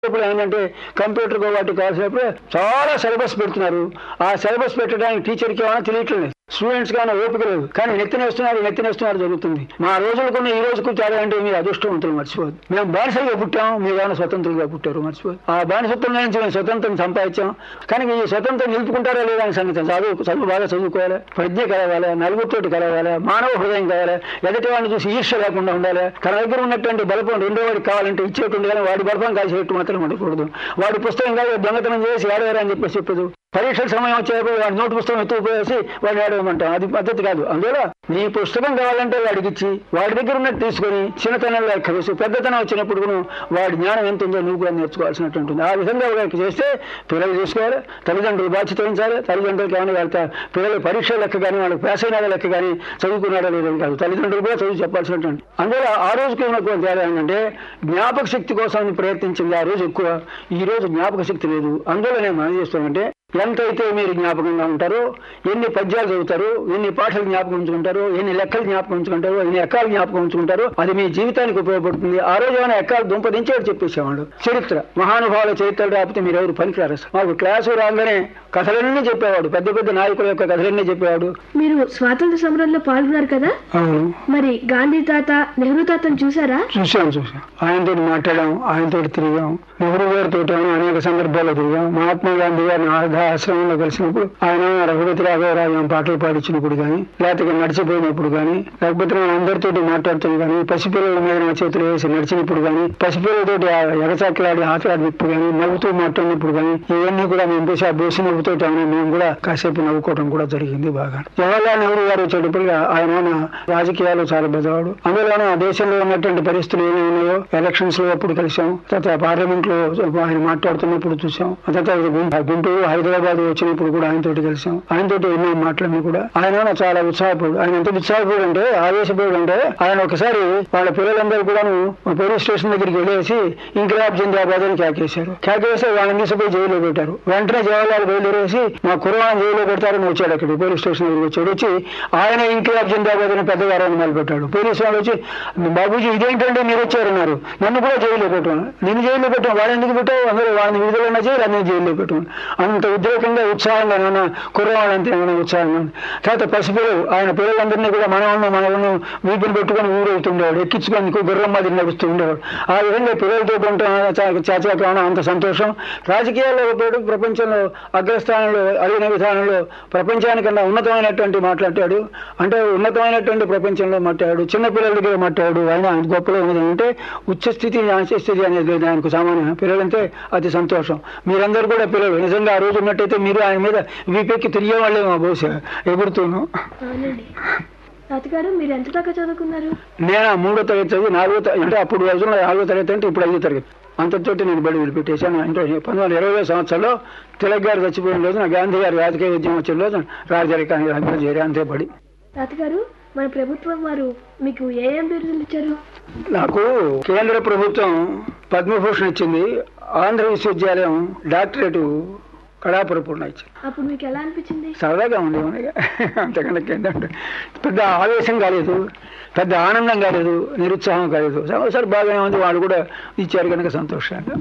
ఇప్పుడు ఏంటంటే కంప్యూటర్ వాటికి కావాల్సినప్పుడు చాలా సిలబస్ పెడుతున్నారు ఆ సిలబస్ పెట్టడానికి టీచర్కి ఏమైనా తెలియట్లేదు స్టూడెంట్స్ కానీ ఓపిక లేదు కానీ నెత్తినేస్తున్నారు నెత్తినేస్తున్నారు జరుగుతుంది మా రోజులకున్న ఈ రోజుకు తేడా అంటే మీరు అదృష్టవంతులు మర్చిపోదు మేము బానిసలుగా పుట్టాం మీరు ఏమైనా స్వతంత్రులుగా పుట్టారు మర్చిపోదు ఆ బానిసత్వం నుంచి మేము స్వతంత్రం సంపాదించాం కానీ ఈ స్వతంత్రం నిలుపుకుంటారా లేదా అని సంగతి చదువు చదువు బాగా చదువుకోవాలి ప్రజ్ఞ కలవాలి నలుగురితోటి కలవాలి మానవ హృదయం కావాలి ఎదుటి వాడిని చూసి ఈర్ష్య లేకుండా ఉండాలి తన దగ్గర ఉన్నటువంటి బలపం రెండో వాడికి కావాలంటే ఇచ్చేటువంటి కానీ వాడి బలపం కాల్చేట్టు మాత్రం ఉండకూడదు వాడి పుస్తకం కాదు దొంగతనం చేసి ఏడవేరా అని చెప్పేసి చెప్పదు పరీక్షల సమయం వచ్చేటప్పుడు వాడి నోటు పుస్తకం ఎత్తుకుపోయేసి వాడిని ఏడవమంటాం అది పద్ధతి కాదు అందువల్ల నీ పుస్తకం కావాలంటే వాడికి ఇచ్చి వాడి దగ్గర ఉన్నట్టు తీసుకొని చిన్నతనంలో ఎక్క వేసి పెద్దతనం వచ్చినప్పుడు కూడా వాడి జ్ఞానం ఎంత ఉందో నువ్వు కూడా నేర్చుకోవాల్సినట్టు ఉంటుంది ఆ విధంగా వాడికి చేస్తే పిల్లలు చూసుకోవాలి తల్లిదండ్రులు బాధ్యత వహించాలి తల్లిదండ్రులకి ఏమైనా వెళ్తారు పిల్లలు పరీక్ష లెక్క కానీ వాళ్ళకి పాస్ అయినాడా లెక్క కానీ చదువుకున్నాడా లేదని కాదు తల్లిదండ్రులు కూడా చదువు చెప్పాల్సినటువంటి అందువల్ల ఆ రోజుకి ఉన్నటువంటి తేడా ఏంటంటే జ్ఞాపక శక్తి కోసం ప్రయత్నించింది ఆ రోజు ఎక్కువ ఈ రోజు జ్ఞాపక శక్తి లేదు అందువల్ల నేను మనం చేస్తానంటే ఎంతైతే మీరు జ్ఞాపకంగా ఉంటారో ఎన్ని పద్యాలు చదువుతారు ఎన్ని పాటలు జ్ఞాపకం ఉంచుకుంటారు ఎన్ని లెక్కలు జ్ఞాపకం ఉంచుకుంటారు ఎన్ని ఎక్కాలు జ్ఞాపకం ఉంచుకుంటారు అది మీ జీవితానికి ఉపయోగపడుతుంది ఆ రోజు ఏమైనా ఎక్కాలు దుంపదించేవాడు చెప్పేసేవాడు చరిత్ర మహానుభావుల చరిత్రలు రాకపోతే మీరు ఎవరు పనికిరారు అసలు. మాకు క్లాసు రాగానే కథలన్నీ చెప్పేవాడు పెద్ద పెద్ద నాయకుల యొక్క కథలన్నీ చెప్పేవాడు మీరు స్వాతంత్ర సమరంలో పాల్గొన్నారు కదా అవును మరి గాంధీ తాత నెహ్రూ తాతను చూసారా చూసాం చూసాం ఆయనతో మాట్లాడాం ఆయనతో తిరిగాం నెహ్రూ గారితో అనేక సందర్భాల్లో తిరిగాం మహాత్మా గాంధీ గారిని ఆర్ధ ఆశ్రమంలో కలిసినప్పుడు ఆయన రఘుపతి రాఘవరాజు పాటలు పాడించినప్పుడు కానీ లేకపోతే నడిచిపోయినప్పుడు కానీ లేకపోతే మనం అందరితోటి మాట్లాడుతాం కానీ పసిపిల్లల మీద నా చేతులు వేసి నడిచినప్పుడు కానీ పసిపిల్లలతోటి ఎగచాట్లాడి ఆటలాడినప్పుడు కానీ నవ్వుతూ మాట్లాడినప్పుడు కానీ ఇవన్నీ కూడా మేము చూసి ఆ బోసి నవ్వుతోటి ఆయన మేము కూడా కాసేపు నవ్వుకోవడం కూడా జరిగింది బాగా జవహర్లాల్ నెహ్రూ గారు వచ్చేటప్పటిగా ఆయన రాజకీయాలు చాలా పెద్దవాడు అందులోనూ ఆ దేశంలో ఉన్నటువంటి పరిస్థితులు ఏమి ఉన్నాయో ఎలక్షన్స్ లో అప్పుడు కలిసాం తర్వాత పార్లమెంట్ లో ఆయన మాట్లాడుతున్నప్పుడు చూసాం ఆ తర్వాత గుం- గుంటూరు హైదరాబాద్ వచ్చినప్పుడు కూడా ఆయనతోటి కలిసాం ఆయనతోటి ఎన్నో మాట్లాడినా కూడా ఆయన చాలా ఉత్సాహపడు ఆయన ఎంత ఉత్సాహపడు అంటే ఆవేశపడు అంటే ఆయన ఒకసారి వాళ్ళ పిల్లలందరూ కూడాను పోలీస్ స్టేషన్ దగ్గరికి వెళ్ళేసి ఇంకిలాబ్ జిందాబాద్ అని కేకేశారు కేకేస్తే వాళ్ళని తీసుకుపోయి జైల్లో పెట్టారు వెంటనే జవహర్లాల్ బయలుదేరేసి మా కుర్రాన్ని జైల్లో పెడతారని వచ్చాడు అక్కడికి పోలీస్ స్టేషన్ దగ్గరికి వచ్చాడు వచ్చి ఆయన ఇంకిలాబ్ జిందాబాద్ అని పెద్ద గారాన్ని మొదలుపెట్టాడు పోలీసు వాళ్ళు వచ్చి బాబూజీ ఇదేంటంటే మీరు వచ్చారన్నారు నన్ను కూడా జైల్లో పెట్టాను నేను జైల్లో పెట్టాను వాడు ఎందుకు పెట్టావు అందరూ వాళ్ళని విడుదల చేయాలి అన్ని జైల్లో పెట్టాను అంత ఉద్రేకంగా ఉత్సాహంగా నాన్న కుర్రవాళ్ళంతే ఏమైనా ఉత్సాహంగా ఉంది. తర్వాత పసిపిల్లలు ఆయన పిల్లలందరినీ కూడా మనవలను మనవలను వీపులు పెట్టుకొని ఊరవుతుండేవాడు ఎక్కించుకొని గుర్రం మాదిరి నడుస్తూ ఉండేవాడు ఆ విధంగా పిల్లలతో ఉంటాం చాచాకం అంత సంతోషం రాజకీయాల్లో పోయాడు ప్రపంచంలో అగ్రస్థానంలో అడిగిన విధానంలో ప్రపంచానికన్నా ఉన్నతమైనటువంటి మాట్లాడాడు అంటే ఉన్నతమైనటువంటి ప్రపంచంలో మాట్లాడాడు చిన్నపిల్లల దగ్గర మాట్లాడాడు ఆయన ఆయన గొప్పలో ఉన్నది అంటే ఉచ్చస్థితి స్థితి అనేది లేదు ఆయనకు సామాన్యం పిల్లలంటే అతి సంతోషం మీరందరూ కూడా పిల్లలు నిజంగా ఆ రోజు ఉన్నట్టయితే మీరు ఆయన మీద వీపెక్కి తిరిగే వాళ్ళేమో బహుశా ఎగురుతూను అవునండి తాతగారు మీరు ఎంత దాకా చదువుకున్నారు నేను ఆ మూడో తరగతి చదివి నాలుగో తరగతి అంటే అప్పుడు రోజుల్లో నాలుగో తరగతి అంటే ఇప్పుడు ఐదో తరగతి అంతటితోటి నేను బడి వదిలిపెట్టేశాను అంటే పంతొమ్మిది వందల ఇరవై సంవత్సరంలో తిలక్ గారు చచ్చిపోయిన రోజున గాంధీ గారి రాజకీయ ఉద్యమం వచ్చిన రోజు రాజరికాన్ని రాజ్యంలో చేరి అంతే పడి తాతగారు మన ప్రభుత్వం వారు మీకు ఏ ఏం బిరుదులు ఇచ్చారు నాకు కేంద్ర ప్రభుత్వం పద్మభూషణ్ ఇచ్చింది ఆంధ్ర విశ్వవిద్యాలయం డాక్టరేటు కళాపురపూర్ణ ఇచ్చింది అప్పుడు మీకు ఎలా అనిపించింది సరదాగా ఉండేవాడిగా అంతకన్నా ఏంటంటే పెద్ద ఆవేశం కాలేదు పెద్ద ఆనందం కాలేదు నిరుత్సాహం కాలేదు సరే బాగానే ఉంది వాళ్ళు కూడా ఇచ్చారు కనుక సంతోషంగా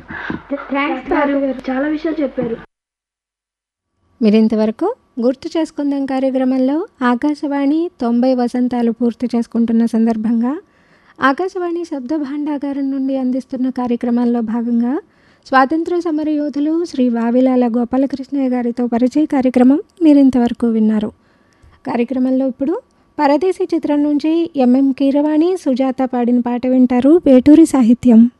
తాతగారు చాలా విషయాలు చెప్పారు మీరింతవరకు గుర్తు చేసుకుందాం కార్యక్రమంలో ఆకాశవాణి తొంభై వసంతాలు పూర్తి చేసుకుంటున్న సందర్భంగా ఆకాశవాణి శబ్ద భాండాగారం నుండి అందిస్తున్న కార్యక్రమాల్లో భాగంగా స్వాతంత్ర సమరయోధులు శ్రీ వావిలాల గోపాలకృష్ణయ్య గారితో పరిచయ కార్యక్రమం మీరింతవరకు విన్నారు కార్యక్రమంలో ఇప్పుడు పరదేశీ చిత్రం నుంచి ఎంఎం కీరవాణి సుజాత పాడిన పాట వింటారు వేటూరి సాహిత్యం